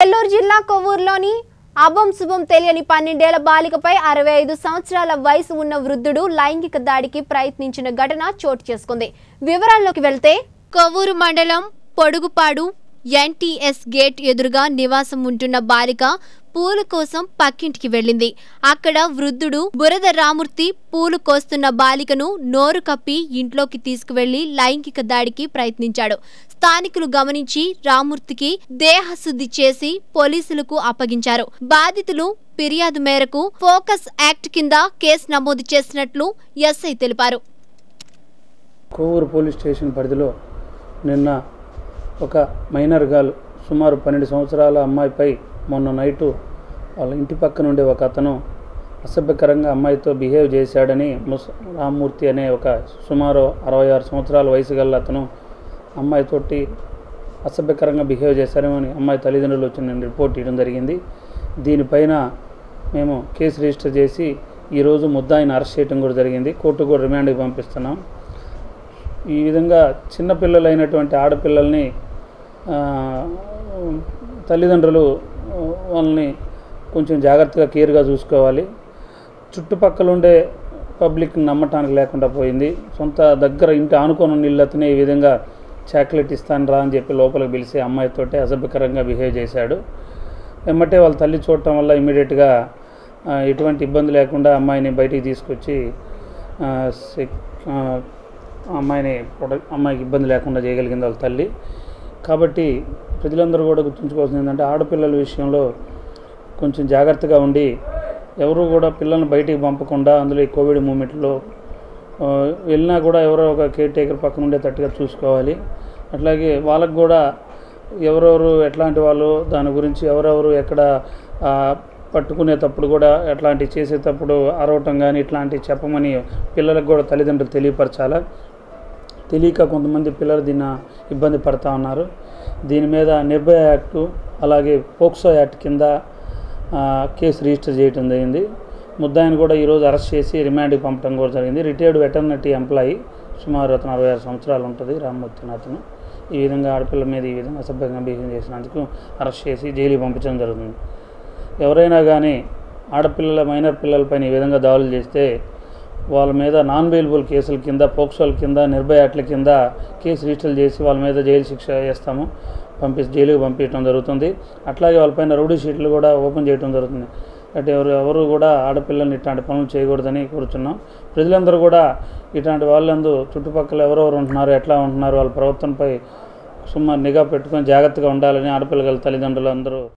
నెల్లూరు జిల్లా కొవ్వూరులోని అభం శుభం తెలియని పన్నెండేళ్ల బాలికపై అరవై ఐదు సంవత్సరాల వయసు ఉన్న వృద్ధుడు లైంగిక దాడికి ప్రయత్నించిన ఘటన చోటు చేసుకుంది వివరాల్లోకి వెళ్తే కొవ్వూరు మండలం పొడుగుపాడు ఎన్టీఎస్ గేట్ ఎదురుగా నివాసం ఉంటున్న బాలిక పూలు కోసం పక్కింటికి వెళ్ళింది అక్కడ వృద్ధుడు బురద రామూర్తి పూలు కోస్తున్న బాలికను నోరు కప్పి ఇంట్లోకి తీసుకువెళ్లి లైంగిక దాడికి ప్రయత్నించాడు స్థానికులు గమనించి రామూర్తికి దేహశుద్ధి చేసి పోలీసులకు అప్పగించారు బాధితులు ఫిర్యాదు మేరకు ఫోకస్ యాక్ట్ కింద కేసు నమోదు చేసినట్లు ఎస్ఐ తెలిపారు కోవూరు పోలీస్ స్టేషన్ పరిధిలో నిన్న ఒక మైనర్ గర్ల్ సుమారు పన్నెండు సంవత్సరాల అమ్మాయిపై మొన్న నైటు వాళ్ళ ఇంటి పక్కన ఉండే ఒక అతను అసభ్యకరంగా అమ్మాయితో బిహేవ్ చేశాడని ముస్ రామ్మూర్తి అనే ఒక సుమారు అరవై ఆరు సంవత్సరాల వయసు గల అతను అమ్మాయితోటి అసభ్యకరంగా బిహేవ్ చేశారని అమ్మాయి తల్లిదండ్రులు వచ్చిన రిపోర్ట్ ఇవ్వడం జరిగింది దీనిపైన మేము కేసు రిజిస్టర్ చేసి ఈరోజు ముద్దాయిని అరెస్ట్ చేయడం కూడా జరిగింది కోర్టు కూడా రిమాండ్కి పంపిస్తున్నాం ఈ విధంగా చిన్నపిల్లలైనటువంటి ఆడపిల్లల్ని ఆ, తల్లిదండ్రులు ఆ, వాళ్ళని కొంచెం జాగ్రత్తగా కేర్గా చూసుకోవాలి చుట్టుపక్కల ఉండే పబ్లిక్ నమ్మటానికి లేకుండా పోయింది సొంత దగ్గర ఇంటి ఆనుకొని ఉన్న ఇల్లు అతనే ఈ విధంగా చాక్లెట్ ఇస్తాను రా అని చెప్పి లోపలికి పిలిచి అమ్మాయితోటి అసభ్యకరంగా బిహేవ్ చేశాడు వెమ్మటే వాళ్ళ తల్లి చూడటం వల్ల ఇమీడియట్గా ఎటువంటి ఇబ్బంది లేకుండా అమ్మాయిని బయటికి తీసుకొచ్చి ఆ, సెక్- ఆ, అమ్మాయిని ప్రొటెక్ట్ అమ్మాయికి ఇబ్బంది లేకుండా చేయగలిగింది వాళ్ళ తల్లి కాబట్టి ప్రజలందరూ కూడా గుర్తుంచుకోవాల్సింది ఏంటంటే ఆడపిల్లల విషయంలో కొంచెం జాగ్రత్తగా ఉండి ఎవరు కూడా పిల్లల్ని బయటికి పంపకుండా అందులో ఈ కోవిడ్ మూమెంట్లో ఆ, వెళ్ళినా కూడా ఎవరో ఒక కేర్ టేకర్ పక్కన ఉండేటట్టుగా చూసుకోవాలి అట్లాగే వాళ్ళకు కూడా ఎవరెవరు ఎట్లాంటి వాళ్ళు దాని గురించి ఎవరెవరు ఎక్కడ ఆ, పట్టుకునేటప్పుడు కూడా ఎట్లాంటి చేసేటప్పుడు అరవటం కానీ ఇట్లాంటివి చెప్పమని పిల్లలకు కూడా తల్లిదండ్రులు తెలియపరచాలా తెలియక కొంతమంది పిల్లలు దీన్ని ఇబ్బంది పడతా ఉన్నారు దీని మీద నిర్భయ యాక్టు అలాగే పోక్సో యాక్ట్ కింద ఆ, కేసు రిజిస్టర్ చేయడం జరిగింది ముద్దాయిని కూడా ఈరోజు అరెస్ట్ చేసి రిమాండ్కి పంపడం కూడా జరిగింది రిటైర్డ్ వెటర్నరీ ఎంప్లాయీ సుమారు అతను అరవై ఆరు సంవత్సరాలు ఉంటుంది రామ్మూర్తి అని అతను ఈ విధంగా ఆడపిల్ల మీద ఈ విధంగా అసభ్యంగా బిహేవ్ చేసినందుకు అరెస్ట్ చేసి జైలుకి పంపించడం జరుగుతుంది ఎవరైనా కానీ ఆడపిల్లల మైనర్ పిల్లలపైన ఈ విధంగా దాడులు చేస్తే వాళ్ళ మీద నాన్ బెయిలబుల్ కేసుల కింద పోక్సోల కింద నిర్భయ యాక్ట్ల కింద కేసు రిజిస్టర్ చేసి వాళ్ళ మీద జైలు శిక్ష వేస్తాము పంపి జైలుకి పంపించడం జరుగుతుంది అట్లాగే వాళ్ళపైన రౌడీ షీట్లు కూడా ఓపెన్ చేయడం జరుగుతుంది అంటే ఎవరు ఎవరు కూడా ఆడపిల్లల్ని ఇట్లాంటి పనులు చేయకూడదని కోరుచున్నాం ప్రజలందరూ కూడా ఇట్లాంటి వాళ్ళందు చుట్టుపక్కల ఎవరెవరు ఉంటున్నారు ఎట్లా ఉంటున్నారు వాళ్ళ ప్రవర్తనపై సుమారు నిఘా పెట్టుకొని జాగ్రత్తగా ఉండాలని ఆడపిల్లల తల్లిదండ్రులు అందరూ